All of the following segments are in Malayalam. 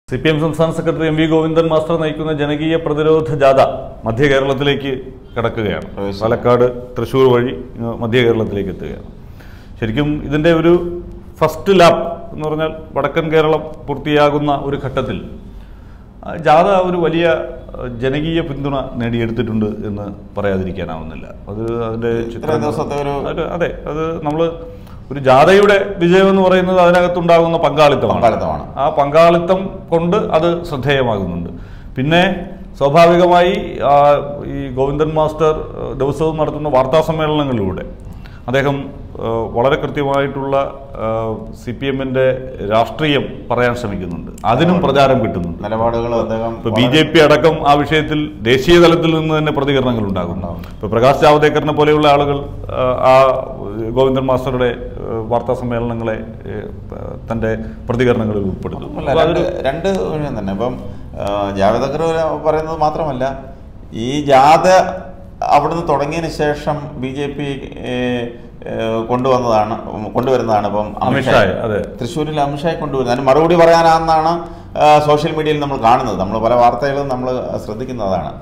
സി പി എം സംസ്ഥാന secretary M V Govindan master നയിക്കുന്ന ജനകീയ പ്രതിരോധ ജാഥ മധ്യ കേരളത്തിലേക്ക് കടക്കുകയാണ് പ്രവേശിച്ചു. പാലക്കാട് തൃശ്ശൂർ വഴി ഇങ്ങ് മധ്യ കേരളത്തിലേക്ക് എത്തുകയാണ് ശരിക്കും ഇതിൻ്റെ ഒരു ഫസ്റ്റ് ലാപ്പ് എന്ന് പറഞ്ഞാൽ വടക്കൻ കേരളം പൂർത്തിയാകുന്ന ഒരു ഘട്ടത്തിൽ ആ, ജാഥ ഒരു വലിയ ആ, ജനകീയ പിന്തുണ നേടിയെടുത്തിട്ടുണ്ട് എന്ന് പറയാതിരിക്കാനാവുന്നില്ല അത് അതിൻ്റെ ഇത്രയും ദിവസത്തെ ഒരു അത് അതെ അത് നമ്മൾ ഒരു ജാഥയുടെ വിജയം എന്ന് പറയുന്നത് അതിനകത്തുണ്ടാകുന്ന പങ്കാളിത്തമാണ് പങ്കാളിത്തമാണ് ആ പങ്കാളിത്തം കൊണ്ട് അത് ശ്രദ്ധേയമാകുന്നുണ്ട് പിന്നെ സ്വാഭാവികമായി ആ, ഈ ഗോവിന്ദൻ മാസ്റ്റർ ആ, ദിവസവും നടത്തുന്ന വാർത്താ സമ്മേളനങ്ങളിലൂടെ അദ്ദേഹം ആ, വളരെ കൃത്യമായിട്ടുള്ള സി പി എമ്മിൻ്റെ രാഷ്ട്രീയം പറയാൻ ശ്രമിക്കുന്നുണ്ട് അതിനും പ്രചാരം കിട്ടുന്നുണ്ട് നിലപാടുകൾ അദ്ദേഹം ഇപ്പൊ ബി ജെ പി അടക്കം ആ വിഷയത്തിൽ ദേശീയ തലത്തിൽ നിന്ന് തന്നെ പ്രതികരണങ്ങൾ ഉണ്ടാകുന്നു ഇപ്പൊ പ്രകാശ് ജാവ്ദേക്കറിനെ പോലെയുള്ള ആളുകൾ ആ, ആ ഗോവിന്ദൻ മാസ്റ്ററുടെ ആ, വാർത്താ സമ്മേളനങ്ങളെ ഏ, തന്റെ പ്രതികരണങ്ങളിൽ ഉൾപ്പെടുത്തും അല്ല, അപ്പൊ രണ്ട് അതൊരു രണ്ട് വിഷയം തന്നെ ഇപ്പം ആ, ജാവേദ് അക്ബർ പറയുന്നത് മാത്രമല്ല ഈ ജാഥ അവിടുന്ന് തുടങ്ങിയതിന് ശേഷം ബി ജെ പി കൊണ്ടുവന്നതാണ് ഉം, കൊണ്ടുവരുന്നതാണ് ഇപ്പം അമിത്ഷായെ, അതെ. തൃശ്ശൂരിൽ അമിത്ഷായെ കൊണ്ടുവരുന്നത് അതിന് മറുപടി പറയാനാണെന്നാണ് ആ, സോഷ്യൽ മീഡിയയിൽ നമ്മൾ കാണുന്നത് നമ്മൾ പല വാർത്തകളും നമ്മൾ ശ്രദ്ധിക്കുന്നതാണ്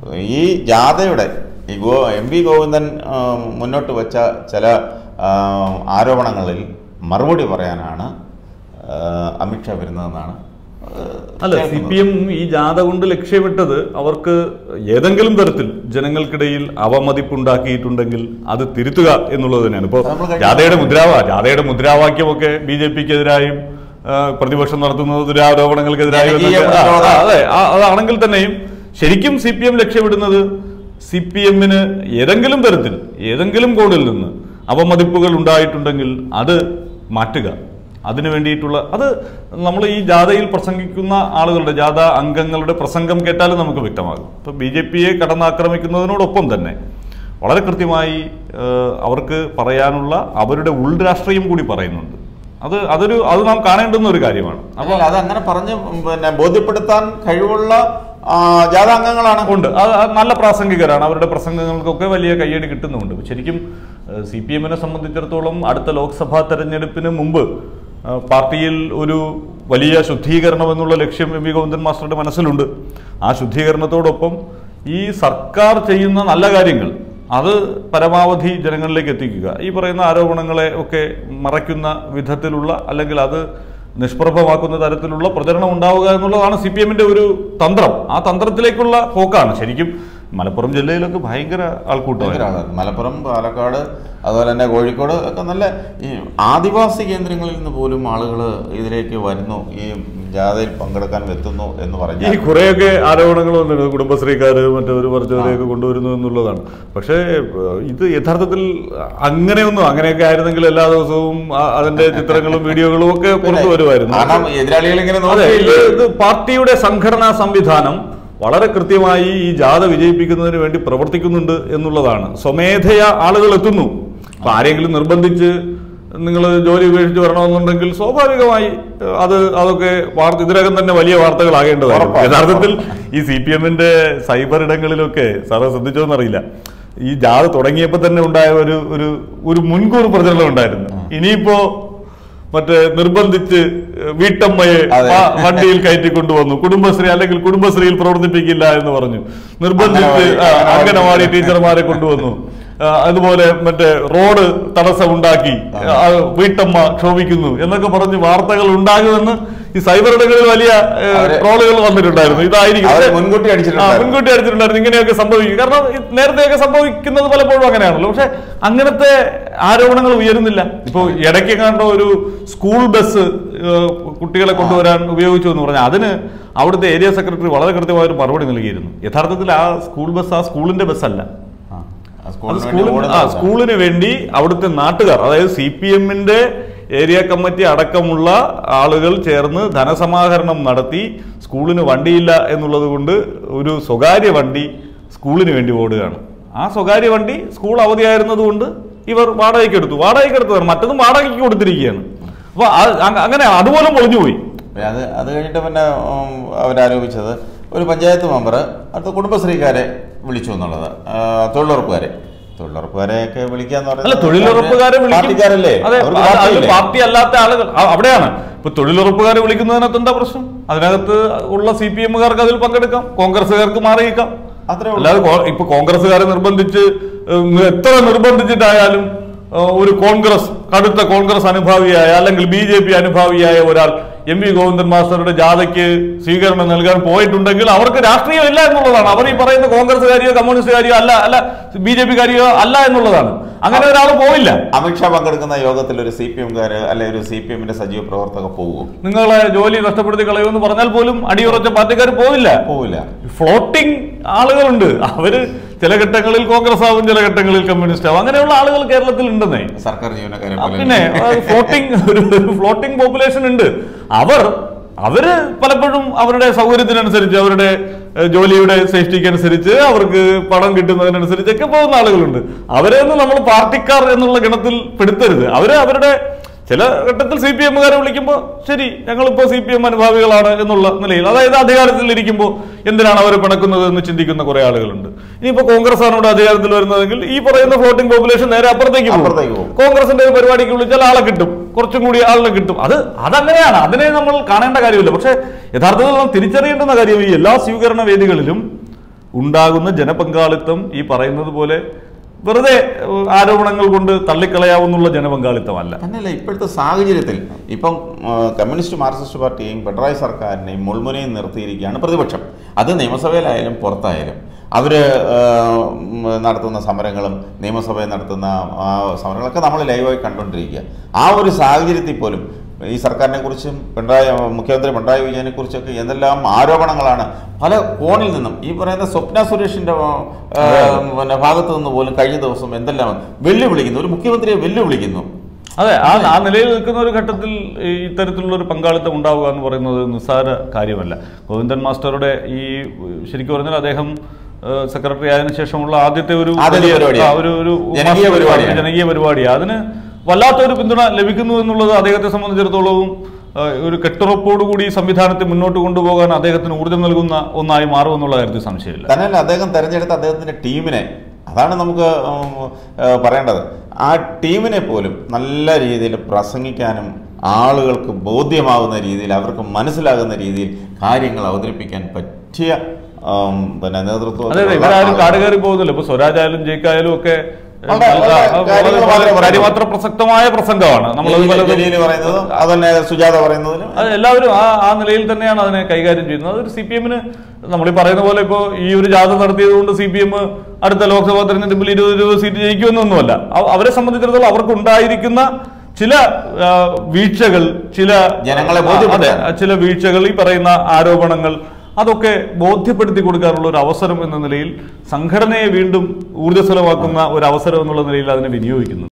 ഈ ജാഥയുടെ ഈ ഗോ എം വി ഗോവിന്ദൻ ആ, മുന്നോട്ട് വെച്ച ചില ആ, ആരോപണങ്ങളിൽ മറുപടി പറയാനാണ് ആ, അമിത്ഷാ വരുന്നതെന്നാണ് ആ, അല്ല സി പി എം ഈ ജാഥ കൊണ്ട് ലക്ഷ്യമിട്ടത് അവർക്ക് ഏതെങ്കിലും തരത്തിൽ ജനങ്ങൾക്കിടയിൽ അവമതിപ്പുണ്ടാക്കിയിട്ടുണ്ടെങ്കിൽ അത് തിരുത്തുക എന്നുള്ളത് തന്നെയാണ് ഇപ്പോൾ നമ്മൾ കഴിഞ്ഞ- ജാഥയുടെ മുദ്രാവാ ജാഥയുടെ മുദ്രാവാക്യമൊക്കെ ബി ജെ പിക്കെതിരായും ആ, പ്രതിപക്ഷം നടത്തുന്നത് ദുരാരോപണങ്ങൾക്കെതിരായും ജനകീയ എന്നൊക്കെ- ആ, പ്രതിരോധം. ആ, അതെ ആ, അതാണെങ്കിൽ തന്നെയും ശരിക്കും സി പി എം ലക്ഷ്യമിടുന്നത് സി പി എമ്മിന് ഏതെങ്കിലും തരത്തിൽ ഏതെങ്കിലും കോണിൽ നിന്ന് അവമതിപ്പുകൾ ഉണ്ടായിട്ടുണ്ടെങ്കിൽ അത് മാറ്റുക അതിനു വേണ്ടിയിട്ടുള്ള അത് നമ്മൾ ഈ ജാഥയിൽ പ്രസംഗിക്കുന്ന ആളുകളുടെ ജാഥ അംഗങ്ങളുടെ പ്രസംഗം കേട്ടാലും നമുക്ക് വ്യക്തമാകും ഇപ്പൊ ബി ജെ പിയെ കടന്നാക്രമിക്കുന്നതിനോടൊപ്പം തന്നെ വളരെ കൃത്യമായി ഏഹ്, അവർക്ക് പറയാനുള്ള അവരുടെ ഉൾരാഷ്ട്രീയം കൂടി പറയുന്നുണ്ട് അത് അതൊരു അത് നാം കാണേണ്ടുന്ന ഒരു കാര്യമാണ് അപ്പോൾ അത് അങ്ങനെ പറഞ്ഞ് പിന്നെ ബോധ്യപ്പെടുത്താൻ കഴിവുള്ള ആ, ജാഥാംഗങ്ങളാണ് ഉണ്ട് അത് അത് നല്ല പ്രാസംഗികരാണ് അവരുടെ പ്രസംഗങ്ങൾക്കൊക്കെ വലിയ കയ്യടി കിട്ടുന്നുണ്ട് ശരിക്കും സി പി എമ്മിനെ സംബന്ധിച്ചിടത്തോളം അടുത്ത ലോക്സഭാ തെരഞ്ഞെടുപ്പിന് മുമ്പ് ആ, പാർട്ടിയിൽ ഒരു വലിയ ശുദ്ധീകരണം എന്നുള്ള ലക്ഷ്യം എം വി ഗോവിന്ദൻ മാസ്റ്ററുടെ മനസ്സിലുണ്ട് ആ ശുദ്ധീകരണത്തോടൊപ്പം ഈ സർക്കാർ ചെയ്യുന്ന നല്ല കാര്യങ്ങൾ അത് പരമാവധി ജനങ്ങളിലേക്ക് എത്തിക്കുക ഈ പറയുന്ന ആരോപണങ്ങളെ ഒക്കെ മറയ്ക്കുന്ന വിധത്തിലുള്ള അല്ലെങ്കിൽ അത് നിഷ്പ്രഭമാക്കുന്ന തരത്തിലുള്ള പ്രചരണം ഉണ്ടാവുക എന്നുള്ളതാണ് സി പി എമ്മിന്റെ ഒരു തന്ത്രം ആ തന്ത്രത്തിലേക്കുള്ള പോക്കാണ് ശരിക്കും മലപ്പുറം ജില്ലയിലൊക്കെ ഭയങ്കര ഭയങ്കര ആൾക്കൂട്ടമാണ് ആളാണ്. മലപ്പുറം പാലക്കാട് അതുപോലെ തന്നെ കോഴിക്കോട് ഒക്കെ നല്ല ഈ ആദിവാസി കേന്ദ്രങ്ങളിൽ നിന്ന് പോലും ആളുകൾ ഇതിലേക്ക് വരുന്നു ഈ ജാഥയിൽ പങ്കെടുക്കാൻ എത്തുന്നു എന്ന് ഈ പറഞ്ഞാൽ കുറേയൊക്കെ ആരോപണങ്ങൾ വന്നിട്ടുണ്ട് കുടുംബശ്രീക്കാര് മറ്റൊരു കുറച്ചുപേരെയൊക്കെ കൊണ്ടുവരുന്നു എന്നുള്ളതാണ് പക്ഷേ ഏഹ്, ഇത് യഥാർത്ഥത്തിൽ അങ്ങനെയൊന്നും അങ്ങനെയൊക്കെ ആയിരുന്നെങ്കിൽ എല്ലാ ദിവസവും ആ- അതിന്റെ ചിത്രങ്ങളും വീഡിയോകളും ഒക്കെ പുറത്തു വരുമായിരുന്നു കാരണം എതിരാളികൾ ഇങ്ങനെ അതെ നോക്കി ഇത് ഇത് പാർട്ടിയുടെ സംഘടനാ സംവിധാനം വളരെ കൃത്യമായി ഈ ജാഥ വിജയിപ്പിക്കുന്നതിന് വേണ്ടി പ്രവർത്തിക്കുന്നുണ്ട് എന്നുള്ളതാണ് സ്വമേധയ ആളുകൾ എത്തുന്നു അപ്പൊ ആരെങ്കിലും നിർബന്ധിച്ച് നിങ്ങൾ ജോലി ഉപേക്ഷിച്ച് വരണമെന്നുണ്ടെങ്കിൽ സ്വാഭാവികമായി ഏഹ്, അത് അതൊക്കെ വാർത്ത ഇതിനകം തന്നെ വലിയ വാർത്തകളാകേണ്ടതാണ് ഉറപ്പാണ്. യഥാർത്ഥത്തിൽ ഈ സി പി എമ്മിന്റെ സൈബർ ഇടങ്ങളിലൊക്കെ സാറ് ശ്രദ്ധിച്ചോന്നറിയില്ല ഈ ജാഥ തുടങ്ങിയപ്പോൾ തന്നെ ഉണ്ടായ ഒരു ഒരു ഒരു മുൻകൂർ പ്രചരണം ഉണ്ടായിരുന്നു ഇനിയിപ്പോ മറ്റേ നിർബന്ധിച്ച് വീട്ടമ്മയെ അതെ. വ- വണ്ടിയിൽ കയറ്റി കൊണ്ടുവന്നു കുടുംബശ്രീ അല്ലെങ്കിൽ കുടുംബശ്രീയിൽ പ്രവർത്തിപ്പിക്കില്ല എന്ന് പറഞ്ഞു നിർബന്ധിച്ച് അംഗനവാടി- ആ, അംഗനവാടി അംഗനവാടി ടീച്ചർമാരെ കൊണ്ടുവന്നു ആ, അതുപോലെ മറ്റേ റോഡ് തടസ്സമുണ്ടാക്കി ആ, വീട്ടമ്മ ക്ഷോഭിക്കുന്നു എന്നൊക്കെ പറഞ്ഞ് വാർത്തകൾ ഉണ്ടാകുമെന്ന് ഈ സൈബർ ഇടങ്ങളിൽ വലിയ ഏ, അവര് ട്രോളുകൾ വന്നിട്ടുണ്ടായിരുന്നു ഇതായിരിക്കും അവര് പക്ഷേ- മുൻകൂട്ടി ആ, അടിച്ചിട്ടുണ്ടായിരുന്നു. മുൻകൂട്ടി അടിച്ചിട്ടുണ്ടായിരുന്നു ഇങ്ങനെയൊക്കെ സംഭവിക്കും കാരണം ഇത് നേരത്തെയൊക്കെ സംഭവിക്കുന്നത് പലപ്പോഴും അങ്ങനെയാണല്ലോ പക്ഷെ അങ്ങനത്തെ ആരോപണങ്ങൾ ഉയരുന്നില്ല ഇപ്പോൾ ഇടയ്ക്ക് കണ്ട ഒരു സ്കൂൾ ബസ് ഏഹ്, കുട്ടികളെ കൊണ്ടുവരാൻ ഉപയോഗിച്ചു എന്ന് പറഞ്ഞാൽ അതിന് അവിടുത്തെ ഏരിയ സെക്രട്ടറി വളരെ കൃത്യമായ ഒരു മറുപടി നൽകിയിരുന്നു യഥാർത്ഥത്തിൽ ആ സ്കൂൾ ബസ് ആ സ്കൂളിന്റെ ബസ്സല്ല ആ, ആ അത് സ്കൂളിന് വേണ്ടി സ്കൂളിന് ആ ഓടുന്നതാണ്. സ്കൂളിന് വേണ്ടി അവിടുത്തെ നാട്ടുകാർ അതായത് സി പി എമ്മിന്റെ ഏരിയ കമ്മിറ്റി അടക്കമുള്ള ആളുകൾ ചേർന്ന് ധനസമാഹരണം നടത്തി സ്കൂളിന് വണ്ടിയില്ല എന്നുള്ളത് കൊണ്ട് ഒരു സ്വകാര്യ വണ്ടി സ്കൂളിന് വേണ്ടി ഓടുകയാണ് ആ സ്വകാര്യ വണ്ടി സ്കൂൾ അവധിയായിരുന്നത് കൊണ്ട് ഇവർ വാടകയ്ക്ക് എടുത്തു വാടകയ്ക്ക് എടുത്തതാണ് മറ്റതും വാടകയ്ക്ക് കൊടുത്തിരിക്കുകയാണ് അപ്പൊ ആ- അ- അങ്ങനെ അതുപോലും പൊളിഞ്ഞുപോയി പിന്നെ അത് അത് കഴിഞ്ഞിട്ട് പിന്നെ ഉം, അവരാരോപിച്ചത് ഒരു പഞ്ചായത്ത് മെമ്പർ അടുത്ത കുടുംബശ്രീക്കാരെ വിളിച്ചു എന്നുള്ളത് ആ, തൊഴിലുറപ്പുകാരെ തൊഴിലുറപ്പുകാരെയൊക്കെ വിളിക്കാന്ന് അല്ല പറയുന്നത് തൊഴിലുറപ്പുകാരെ വിളിക്കും പാർട്ടിക്കാരല്ലേ അതെ അവർക്ക് അത് അത് പാർട്ടിയില്ലേ? പാർട്ടി അല്ലാത്ത ആളുകൾ അ- അവിടെയാണ് ഇപ്പൊ തൊഴിലുറപ്പുകാരെ വിളിക്കുന്നതിനകത്ത് എന്താ പ്രശ്നം അതിനകത്ത് ഉള്ള സി പി എമ്മുകാർക്ക് അതിൽ പങ്കെടുക്കാം കോൺഗ്രസ്സുകാർക്ക് മാറിയേക്കാം അത്രേ ഉള്ളൂ. അല്ലാതെ കോ- ഇപ്പൊ കോൺഗ്രസ്സുകാരെ നിർബന്ധിച്ച് ഉം, എത്ര നിർബന്ധിച്ചിട്ടായാലും ഏഹ്, ഒരു കോൺഗ്രസ് കടുത്ത കോൺഗ്രസ് അനുഭാവിയായ അല്ലെങ്കിൽ ബി ജെ പി അനുഭാവിയായ ഒരാൾ എം വി ഗോവിന്ദൻ മാസ്റ്ററുടെ ജാഥയ്ക്ക് സ്വീകരണം നൽകാൻ പോയിട്ടുണ്ടെങ്കിൽ അവർക്ക് രാഷ്ട്രീയമില്ല എന്നുള്ളതാണ് അവർ ഈ പറയുന്ന കോൺഗ്രസ്സുകാരിയോ കമ്മ്യൂണിസ്റ്റുകാരിയോ അല്ല അല്ല ബി ജെ പിക്കാരിയോ അല്ല എന്നുള്ളതാണ് അങ്ങനെ ഒരാൾ പോയില്ല അമിത്ഷാ പങ്കെടുക്കുന്ന യോഗത്തിൽ ഒരു സി പി എംകാര് അല്ലെ ഒരു സി പി എമ്മിന്റെ സജീവ പ്രവർത്തകർ പോകും നിങ്ങളെ ജോലി നഷ്ടപ്പെടുത്തി കളയുമെന്ന് പറഞ്ഞാൽ പോലും അടിയുറച്ച പാർട്ടിക്കാർ പോവില്ല പോവില്ല ഫ്ലോട്ടിംഗ് ആളുകളുണ്ട് അവര് ചില ഘട്ടങ്ങളിൽ കോൺഗ്രസ് ആവും ചില ഘട്ടങ്ങളിൽ കമ്മ്യൂണിസ്റ്റ് ആവും അങ്ങനെയുള്ള ആളുകൾ കേരളത്തിൽ ഉണ്ടെന്നേ സർക്കാർ ജീവനക്കാരെ ആ, പോലെ പിന്നെ ഫ്ലോട്ടിംഗ് ഒരു ഫ്ലോട്ടിംഗ് പോപ്പുലേഷൻ ഉണ്ട് അവർ അവര് പലപ്പോഴും അവരുടെ സൗകര്യത്തിനനുസരിച്ച് അവരുടെ ഏഹ്, ജോലിയുടെ സേഫ്റ്റിക്ക് അനുസരിച്ച് അവർക്ക് പണം കിട്ടുന്നതിനനുസരിച്ചൊക്കെ പോകുന്ന ആളുകളുണ്ട് അവരെ ഒന്നും നമ്മൾ പാർട്ടിക്കാർ എന്നുള്ള ഗണത്തിൽ പെടുത്തരുത് അവര് അവരുടെ ചില ഘട്ടത്തിൽ സി പി എമ്മുകാരെ വിളിക്കുമ്പോൾ ശരി ഞങ്ങളിപ്പോൾ സി പി എം അനുഭാവികളാണ് എന്നുള്ള നിലയിൽ അതായത് അധികാരത്തിൽ ഇരിക്കുമ്പോൾ എന്തിനാണ് അവർ പിണക്കുന്നത് എന്ന് ചിന്തിക്കുന്ന കുറെ ആളുകളുണ്ട് ഇനിയിപ്പോൾ കോൺഗ്രസ് ആണ് ഇവിടെ അധികാരത്തിൽ വരുന്നതെങ്കിൽ ഈ പറയുന്ന ഫ്ലോട്ടിംഗ് പോപ്പുലേഷൻ നേരെ അപ്പുറത്തേക്ക് പോകും അപ്പുറത്തേക്ക് പോകും. കോൺഗ്രസിന്റെ ഒരു പരിപാടിക്ക് വിളിച്ചാൽ ആളെ കിട്ടും കുറച്ചും കൂടി ആളിനെ കിട്ടും അത് അതങ്ങനെയാണ് അതിനെ നമ്മൾ കാണേണ്ട കാര്യമില്ല പക്ഷേ യഥാർത്ഥത്തിൽ നാം തിരിച്ചറിയേണ്ടുന്ന കാര്യം ഈ എല്ലാ സ്വീകരണ വേദികളിലും ഉണ്ടാകുന്ന ജനപങ്കാളിത്തം ഈ പറയുന്നത് പോലെ വെറുതെ ഏഹ്, ആരോപണങ്ങൾ കൊണ്ട് തള്ളിക്കളയാവുന്നുള്ള ജനപങ്കാളിത്തമല്ല തന്നെയല്ല ഇപ്പോഴത്തെ സാഹചര്യത്തിൽ ഇപ്പം ആ, കമ്മ്യൂണിസ്റ്റ് മാർക്സിസ്റ്റ് പാർട്ടിയെയും പിണറായി സർക്കാരിനെയും മുൾമുനയും നിർത്തിയിരിക്കുകയാണ് പ്രതിപക്ഷം അത് നിയമസഭയിലായാലും പുറത്തായാലും അവർ നടത്തുന്ന സമരങ്ങളും നിയമസഭയിൽ നടത്തുന്ന ആ, സമരങ്ങളൊക്കെ നമ്മൾ ലൈവായി കണ്ടുകൊണ്ടിരിക്കുക ആ ഒരു സാഹചര്യത്തിൽ പോലും ഈ സർക്കാരിനെ കുറിച്ചും പിണറായി മുഖ്യമന്ത്രി പിണറായി വിജയനെ കുറിച്ചൊക്കെ എന്തെല്ലാം ആരോപണങ്ങളാണ് പല കോണിൽ നിന്നും ഈ പറയുന്ന സ്വപ്ന സുരേഷിന്റെ ആ, പിന്നെ ഭാഗത്തു നിന്ന് പോലും കഴിഞ്ഞ ദിവസം എന്തെല്ലാം വെല്ലുവിളിക്കുന്നു ഒരു മുഖ്യമന്ത്രിയെ വെല്ലുവിളിക്കുന്നു അതെ ആ ആ നിലയിൽ നിൽക്കുന്ന ഒരു ഘട്ടത്തിൽ ഈ ഇത്തരത്തിലുള്ള ഒരു പങ്കാളിത്തം ഉണ്ടാവുക എന്ന് പറയുന്നത് നിസ്സാര കാര്യമല്ല ഗോവിന്ദൻ മാസ്റ്ററുടെ ഈ ശരിക്കും പറഞ്ഞാൽ അദ്ദേഹം സെക്രട്ടറി ആയതിനു ശേഷമുള്ള ആദ്യത്തെ ഒരു ആദ്യത്തെ വലിയ- പരിപാടിയാ. ആ, ഒരു ഒരു ജനകീയ മാസ്റ്റർ പരിപാടിയാണ്. ജനകീയ പരിപാടിയാണ് അതിന് വല്ലാത്തൊരു പിന്തുണ ലഭിക്കുന്നു എന്നുള്ളത് അദ്ദേഹത്തെ സംബന്ധിച്ചിടത്തോളവും ആ, ഒരു കെട്ടുറപ്പോടുകൂടി ഈ സംവിധാനത്തെ മുന്നോട്ട് കൊണ്ടുപോകാൻ അദ്ദേഹത്തിന് ഊർജ്ജം നൽകുന്ന ഒന്നായി മാറുമെന്നുള്ള കാര്യത്തിൽ സംശയമില്ല തന്നെയല്ല അദ്ദേഹം തെരഞ്ഞെടുത്ത അദ്ദേഹത്തിന്റെ ടീമിനെ അതാണ് നമുക്ക് ഉം, ഏഹ്, പറയേണ്ടത് ആ ടീമിനെ പോലും നല്ല രീതിയിൽ പ്രസംഗിക്കാനും ആളുകൾക്ക് ബോധ്യമാകുന്ന രീതിയിൽ അവർക്ക് മനസ്സിലാകുന്ന രീതിയിൽ കാര്യങ്ങൾ അവതരിപ്പിക്കാൻ പറ്റിയ ഉം, പിന്നെ നേതൃത്വം അതെ അതെ ഇവരാരും കാട് കയറി പോകുന്നില്ല ഇപ്പൊ സ്വരാജ് ആയാലും ജയിക്കായാലും ഒക്കെ ഏഹ്, വളരെ- നല്ല- വളരെ വളരെ- കാര്യങ്ങൾ വളരെ മാത്രമേ കാര്യമാത്ര പ്രസക്തമായ പ്രസംഗമാണ് നമ്മൾ ജലീൽ പറയുന്നതും അതുതന്നെ സുജാത പറയുന്നതിലും അത് എല്ലാവരും ആ ആ നിലയിൽ തന്നെയാണ് അതിനെ കൈകാര്യം ചെയ്യുന്നത് അതൊരു സി പി എമ്മിന് നമ്മൾ ഈ പറയുന്ന പോലെ ഇപ്പോൾ ഈ ഒരു ജാഥ നടത്തിയത് കൊണ്ട് സി പി എം അടുത്ത ലോക്സഭാ തെരഞ്ഞെടുപ്പിൽ ഇരുപത് ഇരുപത് സീറ്റ് ജയിക്കുമെന്നൊന്നുമല്ല അവ- അവരെ സംബന്ധിച്ചിടത്തോളം അവർക്കുണ്ടായിരിക്കുന്ന ചില ആ, വീഴ്ചകൾ ചില ജനങ്ങളെ ആ, അതെ ബോധ്യപ്പെടുത്താൻ. ചില വീഴ്ചകൾ ഈ പറയുന്ന ആരോപണങ്ങൾ അതൊക്കെ ബോധ്യപ്പെടുത്തി കൊടുക്കാനുള്ള ഒരു അവസരം എന്ന നിലയിൽ സംഘടനയെ വീണ്ടും ഊർജ്ജസ്വലമാക്കുന്ന ഒരു അവസരം എന്നുള്ള നിലയിൽ അതിനെ വിനിയോഗിക്കുന്നു